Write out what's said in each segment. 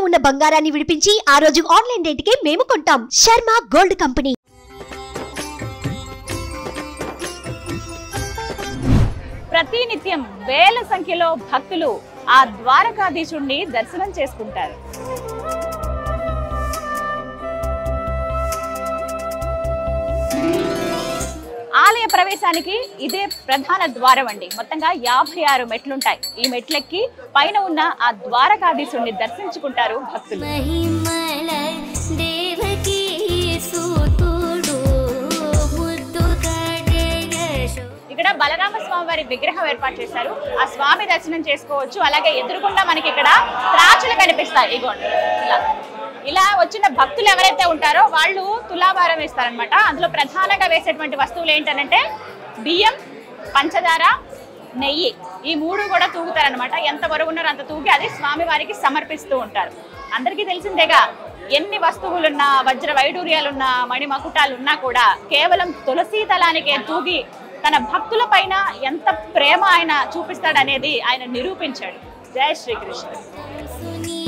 ఉన్న బంగారాన్ని విడిపించి ఆ రోజు ఆన్లైన్ రేటుకే మేము కొంటాం శర్మ గోల్డ్ కంపెనీ ప్రతినిత్యం వేల సంఖ్యలో భక్తులు ఆ ద్వారకాధీశుణ్ణి దర్శనం చేసుకుంటారు ఆలయ ప్రవేశానికి ఇదే ప్రధాన ద్వారం అండి మొత్తంగా యాభై ఆరు మెట్లుంటాయి ఈ మెట్లెక్కి పైన ఉన్న ఆ ద్వారకాధీశుణ్ణి దర్శించుకుంటారు భక్తులు మహిమల దేవకీ సూతుడు ముద్దు కడగశో ఇక్కడ బలరామ స్వామి వారి విగ్రహం ఏర్పాటు చేశారు ఆ స్వామి దర్శనం చేసుకోవచ్చు అలాగే ఎదురుకుండా మనకి ఇక్కడ త్రాచులు కనిపిస్తాయి ఇగోండి ఇలా ఇలా వచ్చిన భక్తులు ఎవరైతే ఉంటారో వాళ్ళు తులాభారం వేస్తారనమాట అందులో ప్రధానంగా వేసేటువంటి వస్తువులు ఏంటనంటే బియ్యం పంచదార నెయ్యి ఈ మూడు కూడా తూగుతారనమాట ఎంత బరువు ఉన్నారో అంత తూగి అది స్వామివారికి సమర్పిస్తూ ఉంటారు అందరికీ తెలిసిందేగా ఎన్ని వస్తువులున్నా వజ్ర వైడూర్యాలున్నా మణి మకుటాలున్నా కూడా కేవలం తులసీ దళానికే తూగి తన భక్తుల పైన ఎంత ప్రేమ ఆయన చూపిస్తాడనేది ఆయన నిరూపించాడు జై శ్రీకృష్ణ సునీ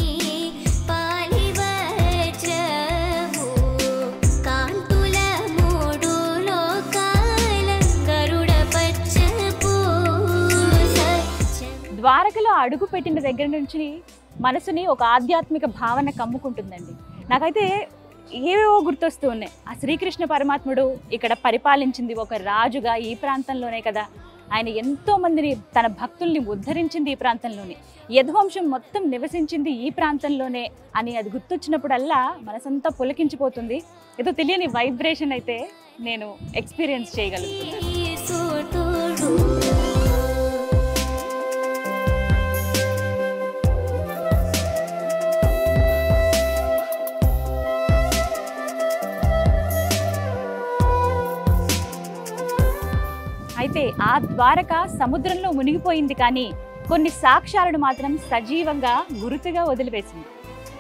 పాలివచవు కాంతుల మూడు లోకాల గరుడ పచ్చపు సత్యం ద్వారకలో అడుగు పెట్టిన దగ్గర నుంచి మనసుని ఒక ఆధ్యాత్మిక భావన కమ్ముకుంటుందండి నాకైతే ఏవేవో గుర్తొస్తూ ఉన్నాయి ఆ శ్రీకృష్ణ పరమాత్ముడు ఇక్కడ పరిపాలించింది ఒక రాజుగా ఈ ప్రాంతంలోనే కదా ఆయన ఎంతో మందిని తన భక్తుల్ని ఉద్ధరించింది ఈ ప్రాంతంలోనే యదువంశం మొత్తం నివసించింది ఈ ప్రాంతంలోనే అని అది గుర్తొచ్చినప్పుడల్లా మనసంతా పులకించిపోతుంది ఏదో తెలియని వైబ్రేషన్ అయితే నేను ఎక్స్పీరియన్స్ చేయగలుగుతున్నాను సూతుడు అయితే ఆ ద్వారక సముద్రంలో మునిగిపోయింది కానీ కొన్ని సాక్ష్యాలను మాత్రం సజీవంగా గురుతుగా వదిలివేసింది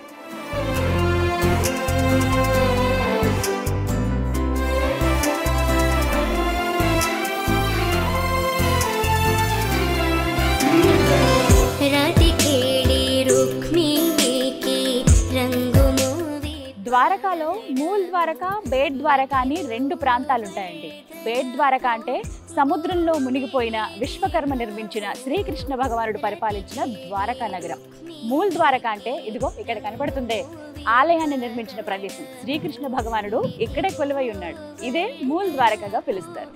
రతి కేళి రుక్మిణికి రంగు మూవి ద్వారకాలో మూల్ ద్వారక బేడ్ ద్వారక అని రెండు ప్రాంతాలు ఉంటాయండి బేడ్ ద్వారక అంటే సముద్రంలో మునిగిపోయిన విశ్వకర్మ నిర్మించిన శ్రీకృష్ణ భగవానుడు పరిపాలించిన ద్వారకా నగరం మూల్ ద్వారక అంటే ఇదిగో ఇక్కడ కనబడుతుందే ఆలయాన్ని నిర్మించిన ప్రదేశం శ్రీకృష్ణ భగవానుడు ఇక్కడే కొలువై ఉన్నాడు ఇదే మూల్ ద్వారకగా పిలుస్తారు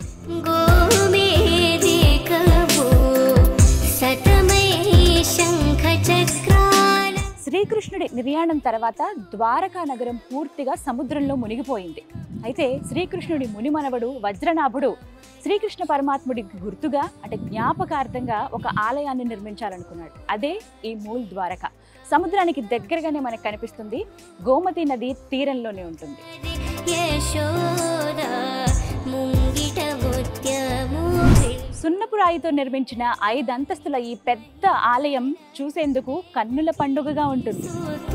గోమేదికము సతమై శంఖ చక్రాల శ్రీకృష్ణుడి నిర్యాణం తర్వాత ద్వారకా నగరం పూర్తిగా సముద్రంలో మునిగిపోయింది అయితే శ్రీకృష్ణుడి మునిమనవడు వజ్రనాభుడు శ్రీకృష్ణ పరమాత్ముడికి గుర్తుగా అంటే జ్ఞాపకార్థంగా ఒక ఆలయాన్ని నిర్మించాలనుకున్నాడు అదే ఈ మూల్ ద్వారక సముద్రానికి దగ్గరగానే మనకు కనిపిస్తుంది గోమతి నది తీరంలోనే ఉంటుంది యశోద ముంగిట ముత్యము సున్నపు రాయితో నిర్మించిన ఐదంతస్తుల ఈ పెద్ద ఆలయం చూసేందుకు కన్నుల పండుగగా ఉంటుంది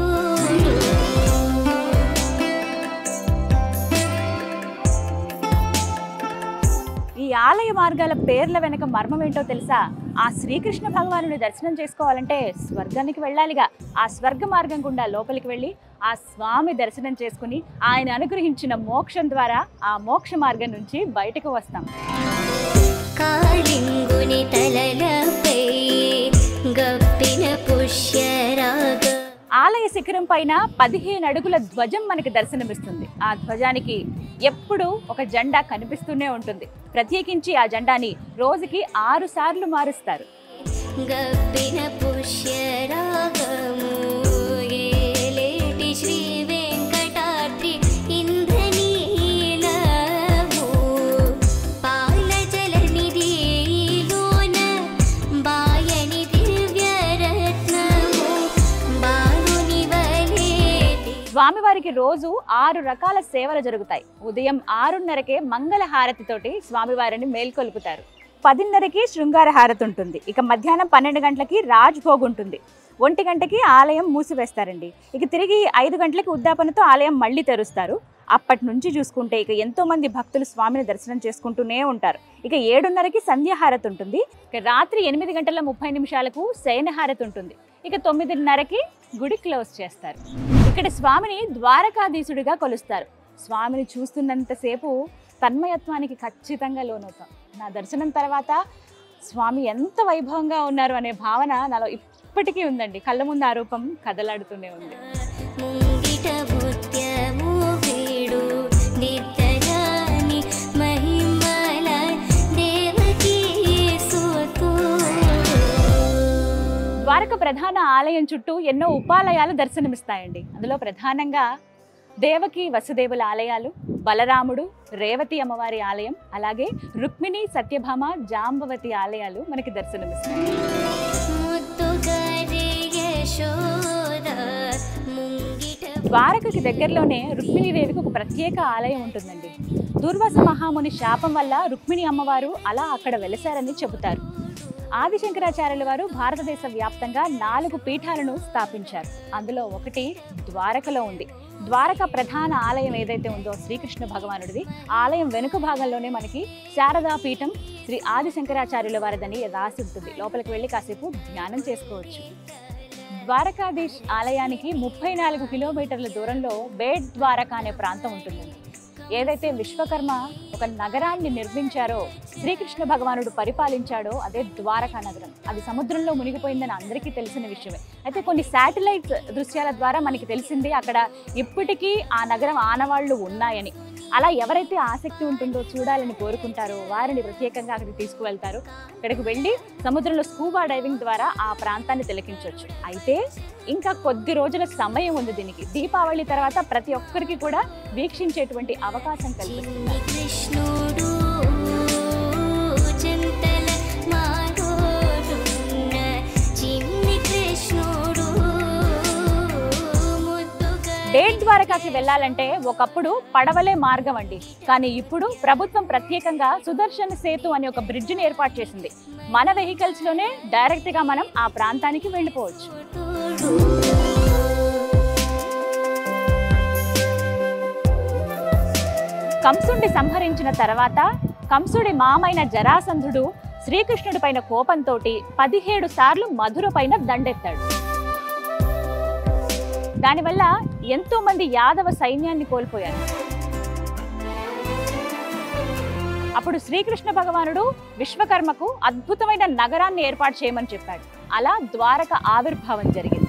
ఈ ఆలయ మార్గాల పేర్ల వెనక మర్మం ఏంటో తెలుసా ఆ శ్రీకృష్ణ భగవానుని దర్శనం చేసుకోవాలంటే స్వర్గానికి వెళ్ళాలిగా ఆ స్వర్గ మార్గం గుండా లోపలికి వెళ్ళి ఆ స్వామి దర్శనం చేసుకుని ఆయన అనుగ్రహించిన మోక్షం ద్వారా ఆ మోక్ష మార్గం నుంచి బయటకు వస్తాం కాళింగుని తలలపై గప్పిన పుష్యరాగ ఆలయ శిఖరం పైన పదిహేను అడుగుల ధ్వజం మనకి దర్శనమిస్తుంది ఆ ధ్వజానికి ఎప్పుడూ ఒక జెండా కనిపిస్తూనే ఉంటుంది ప్రత్యేకించి ఆ జెండాని రోజుకి ఆరు సార్లు మారుస్తారు గప్పిన పుష్యరాగము ఏలేటి శ్రీ వెంకటాద్రి ఇంద్రనీలము పాల జల నిధిలోన బాయని దివ్యరత్నము బాలుని వలేటి స్వామివారికి రోజు ఆరు రకాల సేవలు జరుగుతాయి ఉదయం ఆరున్నరకే మంగళ హారతితోటి స్వామివారిని మేల్కొల్పుతారు పదిన్నరకి శృంగార హారతి ఉంటుంది ఇక మధ్యాహ్నం పన్నెండు గంటలకి రాజ్ భోగ్ ఉంటుంది ఒంటి గంటకి ఆలయం మూసివేస్తారండి ఇక తిరిగి ఐదు గంటలకి ఉద్దాపనతో ఆలయం మళ్ళీ తెరుస్తారు అప్పటి నుంచి చూసుకుంటే ఇక ఎంతో మంది భక్తులు స్వామిని దర్శనం చేసుకుంటూనే ఉంటారు ఇక ఏడున్నరకి సంధ్యాహారతి ఉంటుంది ఇక రాత్రి ఎనిమిది గంటల ముప్పై నిమిషాలకు శయనహారతి ఉంటుంది ఇక తొమ్మిదిన్నరకి గుడి క్లోజ్ చేస్తారు ఇక్కడ స్వామిని ద్వారకాధీశుడిగా కొలుస్తారు స్వామిని చూస్తున్నంతసేపు తన్మయత్వానికి ఖచ్చితంగా లోనవుతాం నా దర్శనం తర్వాత స్వామి ఎంత వైభవంగా ఉన్నారు అనే భావన నాలో ఇప్పటికీ ఉందండి కళ్ళ ముందు ఆ రూపం కదలాడుతూనే ఉంది ముంగిట ముత్యము వీడు నిత్తరాని మహిమల దేవకీ సుతు ద్వారక ప్రధాన ఆలయం చుట్టూ ఎన్నో ఉపాలయాలు దర్శనమిస్తాయండి అందులో ప్రధానంగా దేవకి వసుదేవుల ఆలయాలు బలరాముడు రేవతి అమ్మవారి ఆలయం అలాగే రుక్మిణి సత్యభామ జాంబవతి ఆలయాలు మనకి దర్శనమిస్తాయి ముత్తుగారి యశోద ముంగిట ద్వారకకి దగ్గరలోనే రుక్మిణీదేవికి ఒక ప్రత్యేక ఆలయం ఉంటుందండి దుర్వాస మహాముని శాపం వల్ల రుక్మిణి అమ్మవారు అలా అక్కడ వెలసారని చెబుతారు ఆదిశంకరాచార్యుల వారు భారతదేశ వ్యాప్తంగా నాలుగు పీఠాలను స్థాపించారు అందులో ఒకటి ద్వారకలో ఉంది ద్వారక ప్రధాన ఆలయం ఏదైతే ఉందో శ్రీకృష్ణ భగవానుడిది ఆలయం వెనుక భాగంలోనే మనకి శారదా పీఠం శ్రీ ఆదిశంకరాచార్యుల వారిదని రాసి ఉంటుంది లోపలికి వెళ్ళి కాసేపు ధ్యానం చేసుకోవచ్చు ద్వారకాధీష్ ఆలయానికి ముప్పై నాలుగు కిలోమీటర్ల దూరంలో బేడ్ ద్వారక అనే ప్రాంతం ఉంటుందండి ఏదైతే విశ్వకర్మ ఒక నగరాన్ని నిర్మించారో శ్రీకృష్ణ భగవానుడు పరిపాలించాడో అదే ద్వారకా నగరం అది సముద్రంలో మునిగిపోయిందని అందరికీ తెలిసిన విషయమే అయితే కొన్ని శాటిలైట్ దృశ్యాల ద్వారా మనకి తెలిసింది అక్కడ ఇప్పటికీ ఆ నగరం ఆనవాళ్లు ఉన్నాయని అలా ఎవరైతే ఆసక్తి ఉంటుందో చూడాలని కోరుకుంటారో వారిని ప్రత్యేకంగా అక్కడికి తీసుకువెళ్తారు అక్కడికి వెళ్ళి సముద్రంలో స్కూబా డైవింగ్ ద్వారా ఆ ప్రాంతాన్ని తిలకించవచ్చు అయితే ఇంకా కొద్ది రోజుల సమయం ఉంది దీనికి దీపావళి తర్వాత ప్రతి ఒక్కరికి కూడా వీక్షించేటువంటి అవకాశం కల్పిస్తుంది చిన్ని కృష్ణుడు చింతల మారోడున్న చిన్ని కృష్ణుడు ముద్దుగా బేట్ ద్వారకాకి వెళ్ళాలంటే ఒకప్పుడు పడవలే మార్గం అండి కానీ ఇప్పుడు ప్రభుత్వం ప్రత్యేకంగా సుదర్శన్ సేతు అనే ఒక బ్రిడ్జిని ఏర్పాటు చేసింది మన వెహికల్స్ లోనే డైరెక్ట్ గా మనం ఆ ప్రాంతానికి వెళ్ళిపోవచ్చు కంసుడిని సంహరించిన తర్వాత కంసుడి మామైన జరాసంధుడు శ్రీకృష్ణుడి పైన కోపంతో పదిహేడు సార్లు మధుర పైన దండెత్తాడు దానివల్ల ఎంతో మంది యాదవ సైన్యాన్ని కోల్పోయారు అప్పుడు శ్రీకృష్ణ భగవానుడు విశ్వకర్మకు అద్భుతమైన నగరాన్ని ఏర్పాటు చేయమని చెప్పాడు అలా ద్వారక ఆవిర్భావం జరిగింది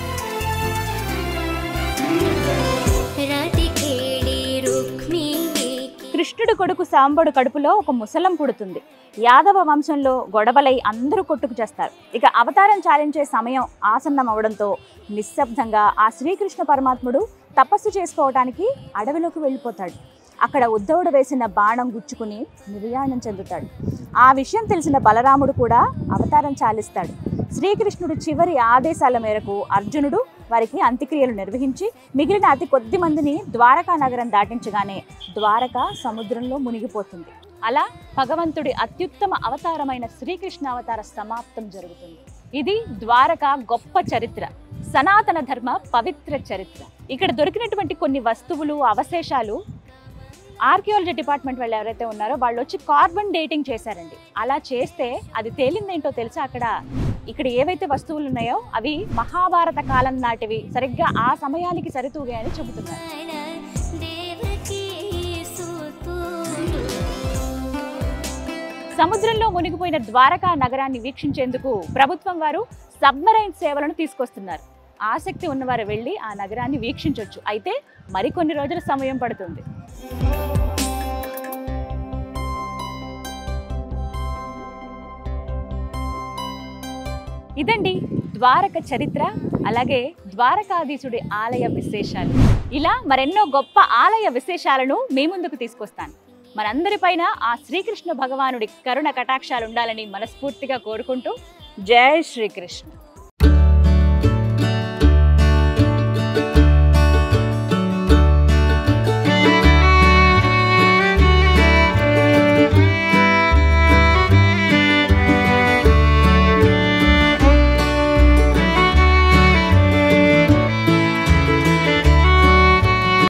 రతి కేళి రుక్మిణికి కృష్ణుడి కొడుకు సాంబడు కడుపులో ఒక ముసలం పుడుతుంది యాదవ వంశంలో గొడవలై అందరూ కొట్టుకు చేస్తారు ఇక అవతారం చాలించే సమయం ఆసన్నం అవడంతో నిశ్శబ్దంగా ఆ శ్రీకృష్ణ పరమాత్ముడు తపస్సు చేసుకోవటానికి అడవిలోకి వెళ్ళిపోతాడు అక్కడ ఉద్ధవుడు వేసిన బాణం గుచ్చుకుని నిర్యాణం చెందుతాడు ఆ విషయం తెలిసిన బలరాముడు కూడా అవతారం చాలిస్తాడు శ్రీకృష్ణుడు చివరి ఆదేశాల మేరకు అర్జునుడు వారికి అంత్యక్రియలు నిర్వహించి మిగిలిన అతి కొద్ది మందిని ద్వారకా నగరం దాటించగానే ద్వారక సముద్రంలో మునిగిపోతుంది అలా భగవంతుడి అత్యుత్తమ అవతారమైన శ్రీకృష్ణ అవతార సమాప్తం జరుగుతుంది ఇది ద్వారక గొప్ప చరిత్ర సనాతన ధర్మ పవిత్ర చరిత్ర ఇక్కడ దొరికినటువంటి కొన్ని వస్తువులు అవశేషాలు ఆర్కియాలజీ డిపార్ట్మెంట్ వాళ్ళు ఎవరైతే ఉన్నారో వాళ్ళు వచ్చి కార్బన్ డేటింగ్ చేశారండి అలా చేస్తే అది తేలిందేంటో తెలుసా అక్కడ ఇక్కడ ఏవైతే వస్తువులు ఉన్నాయో అవి మహాభారత కాలం నాటివి సరిగ్గా ఆ సమయానికి సరితూగాయని చెబుతున్నారు దేవకీ సుతుడు సముద్రంలో మునిగిపోయిన ద్వారకా నగరాన్ని వీక్షించేందుకు ప్రభుత్వం వారు సబ్మరైన్ సేవలను తీసుకొస్తున్నారు ఆసక్తి ఉన్నవారు వెళ్ళి ఆ నగరాన్ని వీక్షించవచ్చు అయితే మరికొన్ని రోజుల సమయం పడుతుంది ఇదండి ద్వారక చరిత్ర అలాగే ద్వారకాధీశుడి ఆలయ విశేషాలు ఇలా మరెన్నో గొప్ప ఆలయ విశేషాలను మీ ముందుకు తీసుకొస్తాను మనందరిపైన ఆ శ్రీకృష్ణ భగవానుడి కరుణ కటాక్షాలు ఉండాలని మనస్ఫూర్తిగా కోరుకుంటూ జై శ్రీకృష్ణ